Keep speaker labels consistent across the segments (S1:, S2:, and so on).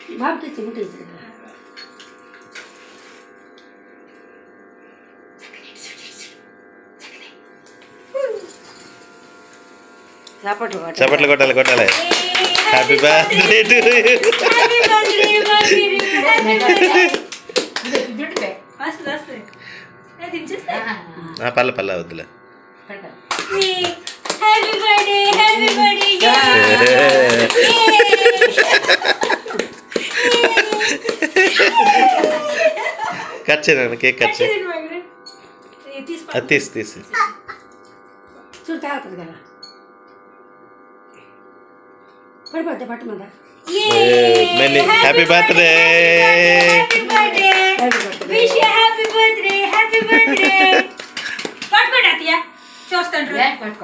S1: బాబుకి చిన్న తీసుకురా చప్పట్లు కొట్టు.
S2: చప్పట్లు కొట్టాలి కొట్టాలి హ్యాపీ బర్త్డే టు
S3: వస్తుంది వస్తుంది ఏ, దించేస్తా
S2: పల్ల పల్ల వద్దులే
S3: happy birthday happy birthday
S2: cut చేయను కేక్ కట్ చేయి
S3: తీసుకో
S2: అది తీసి తీసి
S1: చూడు తాగుతుంది కదా పడిపోతే పట్టమందా
S2: many happy birthday
S3: happy birthday wish you happy birthday happy birthday పట్టుకోండి అత్తయ్య చూస్తాను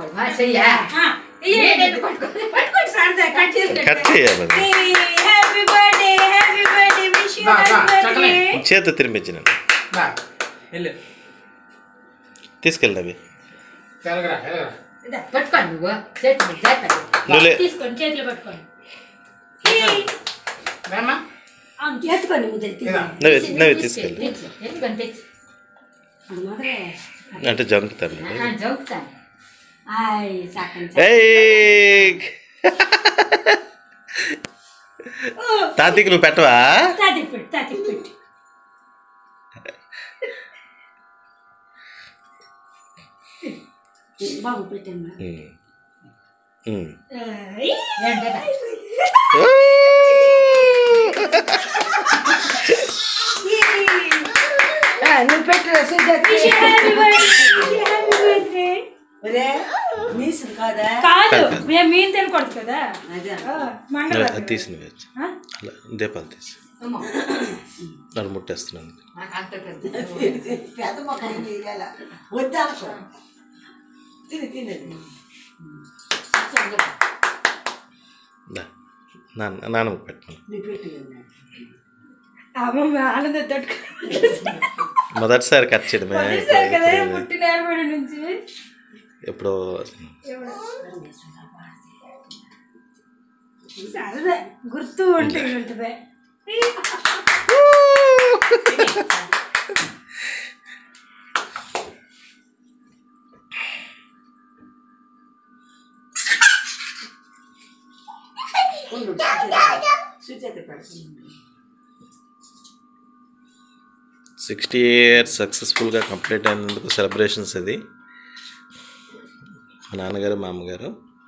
S3: పట్టుకోండి సార్ కట్ చేసి
S2: కట్ చేయాలి
S3: happy birthday happy birthday wish you
S4: బా, బా,
S3: హ్యాపీ
S4: చక్కలే.
S3: బర్త్డే
S2: చేతి తినిపించినాను
S4: రా, వెళ్ళు
S2: తీసుకెళ్ళినవి
S4: ఎలాగరా ఎలాగరా
S5: పట్టుకోండి నువ్వు చేతి చేస్తాను
S2: నువ్వులే
S3: తీసుకోండి చేతిలో పట్టుకోండి
S4: రామ్మా
S3: అవును
S1: ఎత్తుకోండి ముద్ద
S4: ఇదా.
S2: నువ్వే నువ్వే తీసుకెళ్ళి
S5: తెచ్చు ఎందుకని తెచ్చు
S1: అది మొదలే
S2: అంటే జంకుతాను
S5: జోకుతాను
S1: ఆయ్ సాకం
S2: ఏయ్! తాతయ్యకి నువ్వు పెట్టవా
S3: తాతికి పెట్టు తాతికి పెట్టు
S1: బాబు పెట్టాను
S2: ఉమ్. ఉమ్.
S3: ఏయ్.
S5: ఏంటదా
S1: నువ్వు పెట్టు Sujatha
S3: wish you happy birthday happy birthday
S1: ఒరే నీసులు కాదా
S3: కాదు మేము మీన్ తినకూడదు కదా
S1: అదే
S3: ఆ,
S2: నువ్వే
S3: మంగళవారం
S2: అది తీసి నువ్వే
S3: ఆ?
S2: అలా దీపాలు తీసి
S5: అమ్మో
S2: నన్ను ముట్టేస్తున్నాను
S5: నాకు అంత పెద్ద
S1: పెద్ద మొక్క వేయాల వద్దానుకో తిని తినది
S2: దా. నాన్న నాన్నమ్మకి పెట్టను
S1: నీ పెట్టు
S3: అమ్మమ్మ ఆనందం తట్టుకో
S2: మొదటిసారి కట్ చేయడమే
S3: వదిలేశారు కదా పుట్టిన ఏర్పడి నుంచి
S2: ఎప్పుడో
S3: సరదా గుర్తు ఉంటుంది ఉంటుంది
S1: సుజాత పెడుతుంది
S2: సిక్స్టీ ఇయర్స్ సక్సెస్ఫుల్గా కంప్లీట్ అయినందుకు సెలబ్రేషన్స్ ఇది మా నాన్నగారు మా అమ్మగారు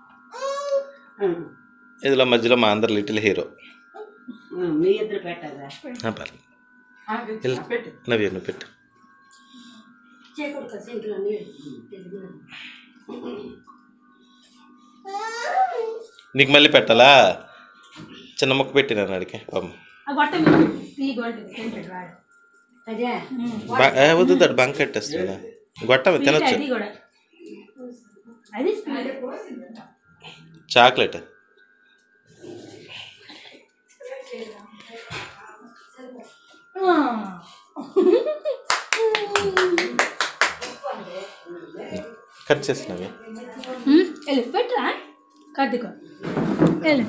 S2: ఇందులో మధ్యలో మా అందరు లిటిల్ హీరో
S1: మీ ఇద్దరు పెట్టాలా
S2: పర్లేదు వెళ్ళు. నవ్వు నువ్వు పెట్టు
S1: చేయకూడదు సింట్లో నీళ్ళు
S2: నీకు మళ్ళీ పెట్టాలా చిన్న మొక్క పెట్టినాను అడిగి పాపం
S3: ఆ గొట్ట మీద ఈ గొడ్డ తింటాడు వాడు
S1: అదే
S2: బా- ఏ, వద్దు వద్దు బంక్ కట్టేస్తున్నా గొట్ట
S3: స్వీట్
S2: తినొచ్చు
S3: అది కూడా అది స్వీట్
S2: చాక్లెట్ కట్ చేసినవి
S3: వెళ్ళు పెట్టరా కద్దుకో వెళ్ళు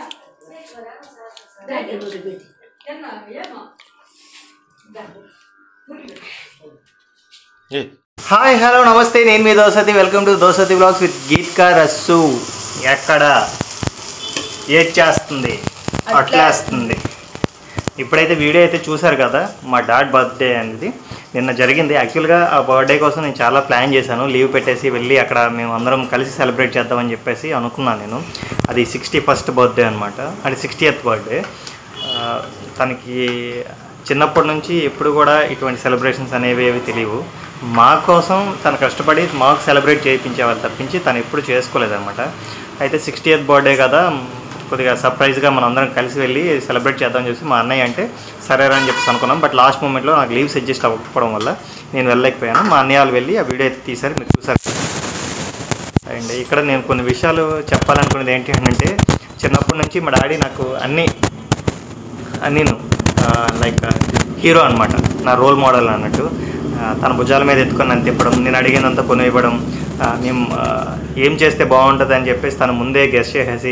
S2: ఏ
S6: హాయ్ హలో నమస్తే నేను మీ దోసతి వెల్కమ్ టు దోసతి బ్లాగ్స్ విత్ గీత్కా రస్సు ఎక్కడ ఏడ్ చేస్తుంది అట్లేస్తుంది ఇప్పుడైతే వీడియో అయితే చూశారు కదా మా డాడ్ బర్త్డే అనేది నిన్న జరిగింది యాక్చువల్గా ఆ బర్త్డే కోసం నేను చాలా ప్లాన్ చేశాను లీవ్ పెట్టేసి వెళ్ళి అక్కడ మేము అందరం కలిసి సెలబ్రేట్ చేద్దామని చెప్పేసి అనుకున్నాను నేను అది సిక్స్టీ ఫస్ట్ బర్త్డే అనమాట అది సిక్స్టీయత్ బర్త్డే తనకి చిన్నప్పటి నుంచి ఎప్పుడు కూడా ఇటువంటి సెలబ్రేషన్స్ అనేవి ఏవి తెలియవు మా కోసం తను కష్టపడి మాకు సెలబ్రేట్ చేయించేవాళ్ళు తప్పించి తను ఎప్పుడు చేసుకోలేదన్నమాట అయితే సిక్స్టీ ఎయిత్ బర్త్డే కదా కొద్దిగా సర్ప్రైజ్గా మనం అందరం కలిసి వెళ్ళి సెలబ్రేట్ చేద్దామని చెప్పి మా అన్నయ్య అంటే సరేరా అని చెప్పేసి అనుకున్నాం బట్ లాస్ట్ మూమెంట్లో నాకు లీవ్స్ అడ్జస్ట్ అవ్వకపోవడం వల్ల నేను వెళ్ళలేకపోయాను మా అన్నయ్య వాళ్ళు వెళ్ళి ఆ వీడియో అయితే తీశారు మీరు చూసారు అండ్ ఇక్కడ నేను కొన్ని విషయాలు చెప్పాలనుకునేది ఏంటి అంటే చిన్నప్పటి నుంచి మా డాడీ నాకు అన్నీ నేను లైక్ హీరో అనమాట నా రోల్ మోడల్ అన్నట్టు ఆ, తన భుజాల మీద ఎత్తుకొని నన్ను తిప్పడం నేను అడిగినంత కొని ఇవ్వడం ఆ, మేము ఆ, ఏం చేస్తే బాగుంటుంది అని చెప్పేసి తను ముందే గెస్ట్ చేసేసి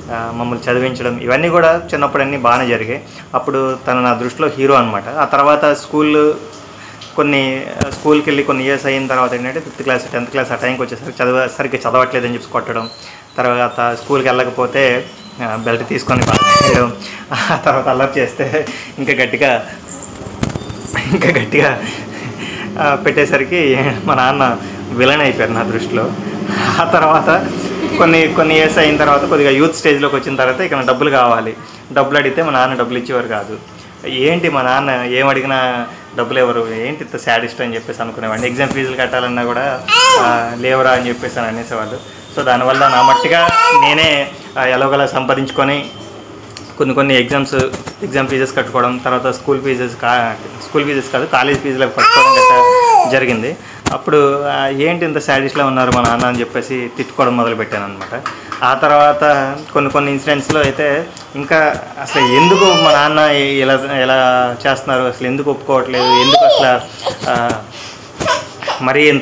S6: ఆ, మమ్మల్ని చదివించడం ఇవన్నీ కూడా చిన్నప్పుడు అన్నీ బాగానే జరిగాయి అప్పుడు తను నా దృష్టిలో హీరో అనమాట ఆ తర్వాత స్కూల్ కొన్ని ఆ, స్కూల్కి వెళ్ళి కొన్ని ఇయర్స్ అయిన తర్వాత ఏంటంటే ఫిఫ్త్ క్లాస్ టెన్త్ క్లాస్ ఆ టైంకి వచ్చేసరికి చదవ సరిగ్గా చదవట్లేదని చెప్పి కొట్టడం తర్వాత స్కూల్కి వెళ్ళకపోతే ఆ, బెల్ట్ తీసుకొని బాగా ఆ తర్వాత అల్లరి చేస్తే ఇంకా గట్టిగా ఇంకా గట్టిగా ఆ, పెట్టేసరికి మా నాన్న విలన్ అయిపోయారు నా దృష్టిలో ఆ తర్వాత కొన్ని కొన్ని ఇయర్స్ అయిన తర్వాత కొద్దిగా యూత్ స్టేజ్లోకి వచ్చిన తర్వాత ఇక నాకు డబ్బులు కావాలి డబ్బులు అడిగితే మా నాన్న డబ్బులు ఇచ్చేవారు కాదు ఏంటి మా నాన్న ఏం అడిగినా డబ్బులు ఎవరు ఏంటి ఇంత సాడిస్ట్ అని చెప్పేసి అనుకునేవాడిని ఎగ్జామ్ ఫీజులు కట్టాలన్నా కూడా ఆ, లేవరా అని చెప్పేసి అని అనేసేవాళ్ళు సో దానివల్ల నా మట్టిగా నేనే ఆ, ఎలాగోలా సంపాదించుకొని కొన్ని కొన్ని ఎగ్జామ్స్ ఎగ్జామ్ ఫీజెస్ కట్టుకోవడం తర్వాత స్కూల్ ఫీజెస్ కా స్కూల్ ఫీజెస్ కాదు కాలేజ్ ఫీజులకు కట్టుకోవడం గట్రా జరిగింది అప్పుడు ఆ, ఏంటి ఇంత సాడిస్ట్లో ఉన్నారు మా నాన్న అని చెప్పేసి తిట్టుకోవడం మొదలుపెట్టాను అనమాట ఆ తర్వాత కొన్ని కొన్ని ఇన్సిడెంట్స్లో అయితే ఇంకా అసలు ఎందుకు మా నాన్న ఇలా ఎలా చేస్తున్నారు అసలు ఎందుకు ఒప్పుకోవట్లేదు ఎందుకు అసలు ఆ, మరీ ఇంత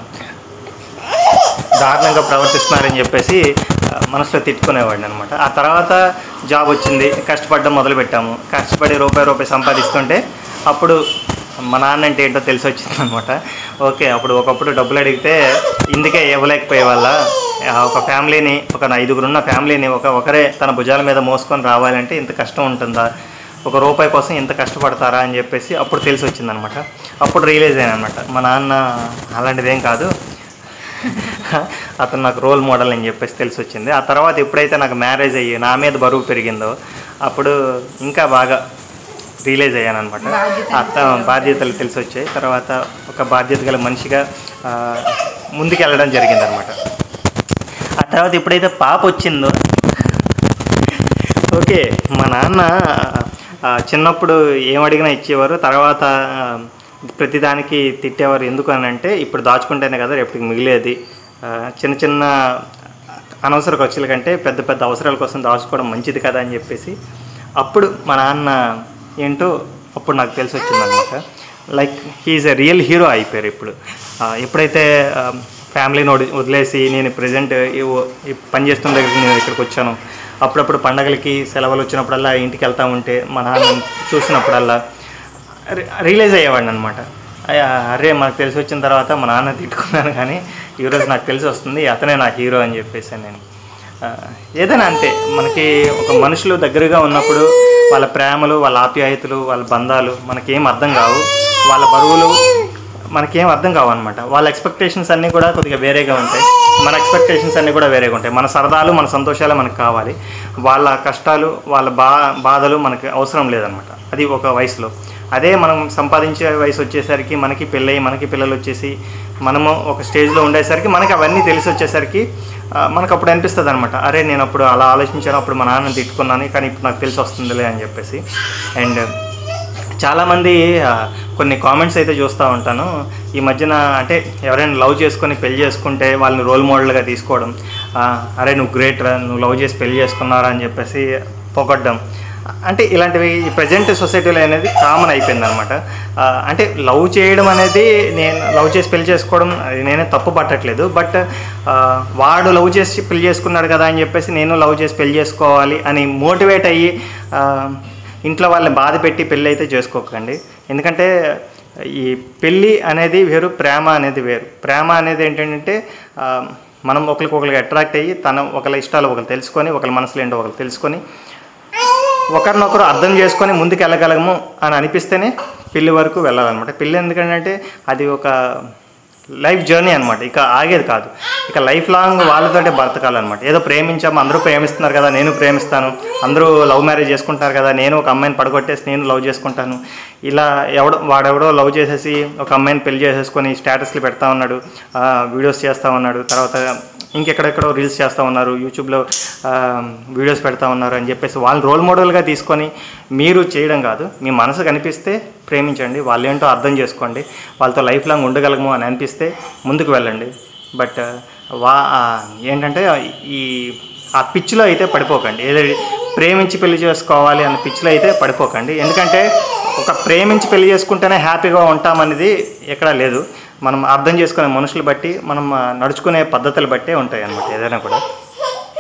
S6: దారుణంగా ప్రవర్తిస్తున్నారని చెప్పేసి ఆ, మనసులో తిట్టుకునేవాడిని అనమాట ఆ తర్వాత జాబ్ వచ్చింది కష్టపడడం మొదలుపెట్టాము కష్టపడి రూపాయి రూపాయి సంపాదిస్తుంటే అప్పుడు మా నాన్న అంటే ఏంటో తెలిసి వచ్చింది అనమాట ఓకే అప్పుడు ఒకప్పుడు డబ్బులు అడిగితే ఇందుకే ఇవ్వలేకపోయే వల్ల ఆ, ఒక ఫ్యామిలీని ఒక ఐదుగురు ఉన్న ఫ్యామిలీని ఒక ఒకరే తన భుజాల మీద మోసుకొని రావాలంటే ఇంత కష్టం ఉంటుందా ఒక రూపాయి కోసం ఇంత కష్టపడతారా అని చెప్పేసి అప్పుడు తెలిసి వచ్చిందనమాట అప్పుడు రియలైజ్ అయ్యాను అనమాట మా నాన్న అలాంటిదేం కాదు అతను నాకు రోల్ మోడల్ అని చెప్పేసి తెలిసి వచ్చింది ఆ తర్వాత ఎప్పుడైతే నాకు మ్యారేజ్ అయ్యి నా మీద బరువు పెరిగిందో అప్పుడు ఇంకా బాగా రియలైజ్ అయ్యాను అనమాట అత్త బాధ్యతలు తెలిసి వచ్చాయి తర్వాత ఒక బాధ్యత గల మనిషిగా ఆ, ముందుకెళ్ళడం జరిగింది అనమాట ఆ తర్వాత ఎప్పుడైతే పాప వచ్చిందో ఓకే మా నాన్న ఆ, చిన్నప్పుడు ఏం అడిగినా ఇచ్చేవారు తర్వాత ఆ, ప్రతిదానికి తిట్టేవారు ఎందుకు అని అంటే ఇప్పుడు దాచుకుంటేనే కదా రేపటికి మిగిలేది ఆ, చిన్న చిన్న అనవసర ఖర్చుల కంటే పెద్ద పెద్ద అవసరాల కోసం దాచుకోవడం మంచిది కదా అని చెప్పేసి అప్పుడు మా నాన్న ఏంటో అప్పుడు నాకు తెలిసి వచ్చిందనమాట like he's a real hero అయిపోయారు ఇప్పుడు ఆ, ఎప్పుడైతే ఆ, ఫ్యామిలీని వడి వదిలేసి నేను ప్రజెంట్ ఈ పని చేస్తున్న దగ్గరికి నేను ఇక్కడికి వచ్చాను అప్పుడప్పుడు పండగలకి సెలవులు వచ్చినప్పుడల్లా ఇంటికి వెళ్తా ఉంటే మా నాన్న చూసినప్పుడల్లా రి- రియలైజ్ అయ్యేవాడిని అనమాట అరే మనకు తెలిసి వచ్చిన తర్వాత మా నాన్న తిట్టుకున్నాను కానీ ఈరోజు నాకు తెలిసి వస్తుంది అతనే నా హీరో అని చెప్పేసి నేను ఆ, ఏదైనా అంతే మనకి ఒక మనుషులు దగ్గరగా ఉన్నప్పుడు వాళ్ళ ప్రేమలు వాళ్ళ ఆప్యాయతలు వాళ్ళ బంధాలు మనకేం అర్థం కావు వాళ్ళ బరువులు మనకేం అర్థం కావు అనమాట వాళ్ళ ఎక్స్పెక్టేషన్స్ అన్నీ కూడా కొద్దిగా వేరేగా ఉంటాయి మన ఎక్స్పెక్టేషన్స్ అన్నీ కూడా వేరేగా ఉంటాయి మన సరదాలు మన సంతోషాలు మనకు కావాలి వాళ్ళ కష్టాలు వాళ్ళ బా బాధలు మనకి అవసరం లేదనమాట అది ఒక వయసులో అదే మనం సంపాదించే వయసు వచ్చేసరికి మనకి పెళ్ళయి మనకి పిల్లలు వచ్చేసి మనము ఒక స్టేజ్లో ఉండేసరికి మనకి అవన్నీ తెలిసి వచ్చేసరికి ఆ, మనకు అప్పుడు అనిపిస్తుంది అనమాట అరే నేను అప్పుడు అలా ఆలోచించాను అప్పుడు మా నాన్న తిట్టుకున్నాను కానీ ఇప్పుడు నాకు తెలిసి వస్తుందిలే అని చెప్పేసి అండ్ చాలామంది ఆ, కొన్ని కామెంట్స్ అయితే చూస్తూ ఉంటాను ఈ మధ్యన అంటే ఎవరైనా లవ్ చేసుకొని పెళ్లి చేసుకుంటే వాళ్ళని రోల్ మోడల్గా తీసుకోవడం ఆ, అరే నువ్వు గ్రేట్ రా నువ్వు లవ్ చేసి పెళ్లి చేసుకున్నారా అని చెప్పేసి పొగడ్డం అంటే ఇలాంటివి ఈ ప్రజెంట్ సొసైటీలో అనేది కామన్ అయిపోయింది అనమాట అంటే లవ్ చేయడం అనేది నేను లవ్ చేసి పెళ్లి చేసుకోవడం అది నేనే తప్పు పట్టట్లేదు బట్ వాడు లవ్ చేసి పెళ్లి చేసుకున్నాడు కదా అని చెప్పేసి నేను లవ్ చేసి పెళ్లి చేసుకోవాలి అని మోటివేట్ అయ్యి ఆ, ఇంట్లో వాళ్ళని బాధ పెట్టి పెళ్ళి అయితే చేసుకోకండి ఎందుకంటే ఈ పెళ్ళి అనేది వేరు ప్రేమ అనేది వేరు ప్రేమ అనేది ఏంటంటే ఆ, మనం ఒకరికొకరికి అట్రాక్ట్ అయ్యి తన ఒకరి ఇష్టాలు ఒకరు తెలుసుకొని ఒకరి మనసులో ఏంటో ఒకరు తెలుసుకొని ఒకరినొకరు అర్థం చేసుకొని ముందుకు వెళ్ళగలము అని అనిపిస్తేనే పెళ్లి వరకు వెళ్ళాలన్నమాట పెళ్ళి ఎందుకంటే అది ఒక లైఫ్ జర్నీ అనమాట ఇక ఆగేది కాదు ఇక లైఫ్ లాంగ్ వాళ్ళతోటే బతకాలన్నమాట ఏదో ప్రేమించాము అందరూ ప్రేమిస్తున్నారు కదా నేను ప్రేమిస్తాను అందరూ లవ్ మ్యారేజ్ చేసుకుంటారు కదా నేను ఒక అమ్మాయిని పడగొట్టేసి నేను లవ్ చేసుకుంటాను ఇలా ఎవడో వాడెవడో లవ్ చేసేసి ఒక అమ్మాయిని పెళ్లి చేసేసుకొని స్టేటస్లు పెడతా ఉన్నాడు ఆ, వీడియోస్ చేస్తూ ఉన్నాడు తర్వాత ఇంకెక్కడెక్కడో రీల్స్ చేస్తూ ఉన్నారు యూట్యూబ్లో ఆ, వీడియోస్ పెడతా ఉన్నారు అని చెప్పేసి వాళ్ళని రోల్ మోడల్గా తీసుకొని మీరు చేయడం కాదు మీ మనసు కనిపిస్తే ప్రేమించండి వాళ్ళు ఏంటో అర్థం చేసుకోండి వాళ్ళతో లైఫ్ లాంగ్ ఉండగలము అని అనిపిస్తే ముందుకు వెళ్ళండి బట్ వా ఆ, ఏంటంటే ఈ ఆ పిచ్చిలో అయితే పడిపోకండి ఏదో ప్రేమించి పెళ్లి చేసుకోవాలి అన్న పిచ్చిలో అయితే పడిపోకండి ఎందుకంటే ఒక ప్రేమించి పెళ్లి చేసుకుంటేనే హ్యాపీగా ఉంటామనేది ఎక్కడా లేదు మనం అర్థం చేసుకునే మనుషులు బట్టి మనం ఆ, నడుచుకునే పద్ధతులు బట్టే ఉంటాయి అన్నమాట ఏదైనా కూడా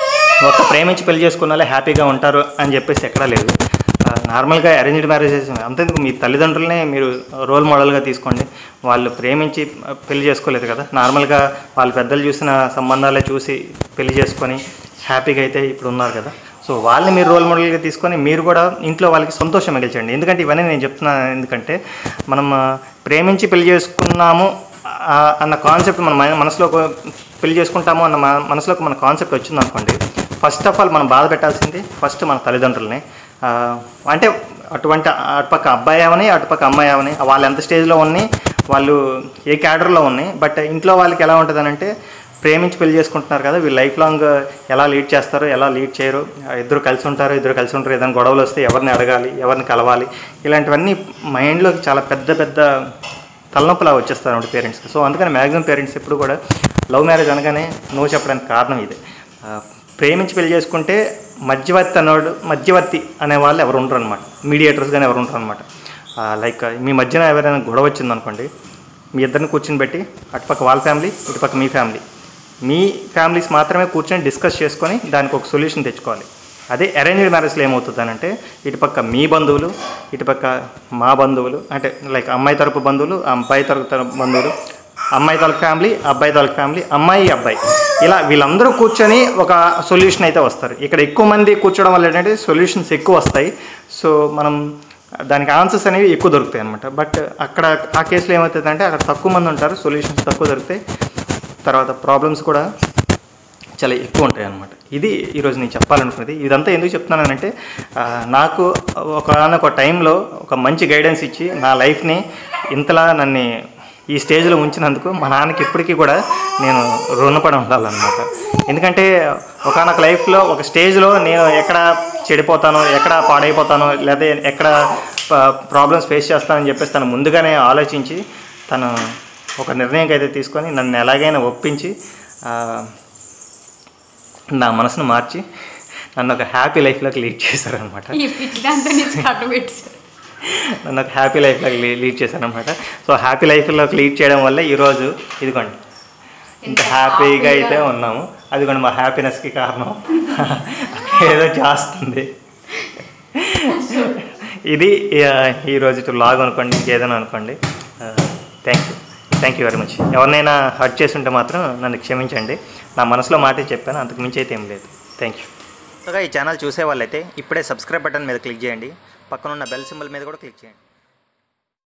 S6: ఒక ప్రేమించి పెళ్లి చేసుకున్న వాళ్ళే హ్యాపీగా ఉంటారు అని చెప్పేసి ఎక్కడా లేదు ఆ, నార్మల్గా అరేంజ్డ్ మ్యారేజెస్ అంతేందుకు మీ తల్లిదండ్రులనే మీరు రోల్ మోడల్గా తీసుకోండి వాళ్ళు ప్రేమించి పెళ్లి చేసుకోలేదు కదా నార్మల్గా వాళ్ళ పెద్దలు చూసిన సంబంధాలే చూసి పెళ్లి చేసుకొని హ్యాపీగా అయితే ఇప్పుడు ఉన్నారు కదా సో వాళ్ళని మీరు రోల్ మోడల్గా తీసుకొని మీరు కూడా ఇంట్లో వాళ్ళకి సంతోషం మిగిల్చండి ఎందుకంటే ఇవన్నీ నేను చెప్తున్నాను ఎందుకంటే మనం ఆ, ప్రేమించి పెళ్లి చేసుకున్నాము ఆ, అన్న కాన్సెప్ట్ మన మన- మనసులో ఒక పెళ్లి చేసుకుంటాము అన్న మన- మనసులోకి మన కాన్సెప్ట్ వచ్చింది అనుకోండి ఫస్ట్ ఆఫ్ ఆల్ మనం బాధ పెట్టాల్సింది ఫస్ట్ మన తల్లిదండ్రులని ఆ, అంటే అటువంటి అటుపక్క అబ్బాయి అవని అటుపక్క అమ్మాయి అవని వాళ్ళు ఎంత స్టేజ్లో ఉన్నాయి వాళ్ళు ఏ క్యాడర్లో ఉన్నాయి బట్ ఇంట్లో వాళ్ళకి ఎలా ఉంటుంది అంటే ప్రేమించి పెళ్లి చేసుకుంటున్నారు కదా వీళ్ళు లైఫ్ లాంగ్ ఎలా లీడ్ చేస్తారు ఎలా లీడ్ చేయరు ఇద్దరు కలిసి ఉంటారు ఇద్దరు కలిసి ఉంటారు ఏదైనా గొడవలు వస్తే ఎవరిని అడగాలి ఎవరిని కలవాలి ఇలాంటివన్నీ మైండ్లోకి చాలా పెద్ద పెద్ద తలనొప్పులా వచ్చేస్తారు అన్నమాట పేరెంట్స్కి సో అందుకని మ్యాక్సిమం పేరెంట్స్ ఎప్పుడు కూడా లవ్ మ్యారేజ్ అనగానే నో చెప్పడానికి కారణం ఇదే ఆ, ప్రేమించి పెళ్లి చేసుకుంటే మధ్యవర్తి అన్నవాడు మధ్యవర్తి అనే వాళ్ళు ఎవరు ఉండరు అనమాట మీడియేటర్స్ కానీ ఎవరు ఉండరు అనమాట లైక్ మీ మధ్యన ఎవరైనా గొడవ వచ్చిందనుకోండి మీ ఇద్దరిని కూర్చుని పెట్టి అటుపక్క వాళ్ళ ఫ్యామిలీ ఇటుపక్క మీ ఫ్యామిలీ మీ ఫ్యామిలీస్ మాత్రమే కూర్చొని డిస్కస్ చేసుకొని దానికి ఒక సొల్యూషన్ తెచ్చుకోవాలి అదే అరేంజ్డ్ మ్యారేజ్లో ఏమవుతుందనంటే ఇటుపక్క మీ బంధువులు ఇటుపక్క మా బంధువులు అంటే లైక్ అమ్మాయి తరపు బంధువులు అబ్బాయి తరపు తరపు బంధువులు అమ్మాయి తాలూకు ఫ్యామిలీ అబ్బాయి తాలూకు ఫ్యామిలీ అమ్మాయి అబ్బాయి ఇలా వీళ్ళందరూ కూర్చొని ఒక సొల్యూషన్ అయితే వస్తారు ఇక్కడ ఎక్కువ మంది కూర్చోవడం వల్ల ఏంటంటే సొల్యూషన్స్ ఎక్కువ వస్తాయి సో మనం దానికి ఆన్సర్స్ అనేవి ఎక్కువ దొరుకుతాయి అనమాట బట్ అక్కడ ఆ కేసులో ఏమవుతుందంటే అక్కడ తక్కువ మంది ఉంటారు సొల్యూషన్స్ తక్కువ దొరుకుతాయి తర్వాత ప్రాబ్లమ్స్ కూడా చాలా ఎక్కువ ఉంటాయి అన్నమాట ఇది ఈరోజు నేను చెప్పాలనుకున్నది ఇదంతా ఎందుకు చెప్తున్నానంటే ఆ, నాకు ఒక టైంలో ఒక మంచి గైడెన్స్ ఇచ్చి నా లైఫ్ని ఇంతలా నన్ను ఈ స్టేజ్లో ఉంచినందుకు మా నాన్నకి ఇప్పటికీ కూడా నేను రుణపడి ఉండాలన్నమాట ఎందుకంటే ఒకనొక లైఫ్లో ఒక స్టేజ్లో నేను ఎక్కడ చెడిపోతానో ఎక్కడ పాడైపోతానో లేదా ఎక్కడ ప్రాబ్లమ్స్ ఫేస్ చేస్తానని చెప్పేసి తను ముందుగానే ఆలోచించి తను ఒక నిర్ణయం అయితే తీసుకొని నన్ను ఎలాగైనా ఒప్పించి ఆ, నా మనసును మార్చి నన్ను ఒక హ్యాపీ లైఫ్లోకి లీడ్ చేశారనమాట
S3: ఈ పిచ్చి దాంతో నుంచి కట్టు పెట్టారు
S6: నన్ను ఒక హ్యాపీ లైఫ్లోకి లీ- లీడ్ చేశారనమాట సో హ్యాపీ లైఫ్లోకి లీడ్ చేయడం వల్ల ఈరోజు ఇదిగోండి ఇంత హ్యాపీగా అయితే ఉన్నాము అదిగోండి మా హ్యాపీనెస్కి కారణం ఏదో చేస్తుంది ఇది ఆ, ఈ రోజు లాగ్ అనుకోండి ఇంకేదైనా అనుకోండి thank you thank you very much ఎవరినైనా హర్ట్ చేసి ఉంటే మాత్రం నన్ను క్షమించండి నా మనసులో మాటే చెప్పాను అంతకు మించి అయితే ఏం లేదు థ్యాంక్ యూ కొత్తగా ఈ ఛానల్ చూసే వాళ్ళైతే ఇప్పుడే సబ్స్క్రైబ్ బటన్ మీద క్లిక్ చేయండి పక్కనున్న బెల్ సింబల్ మీద కూడా క్లిక్ చేయండి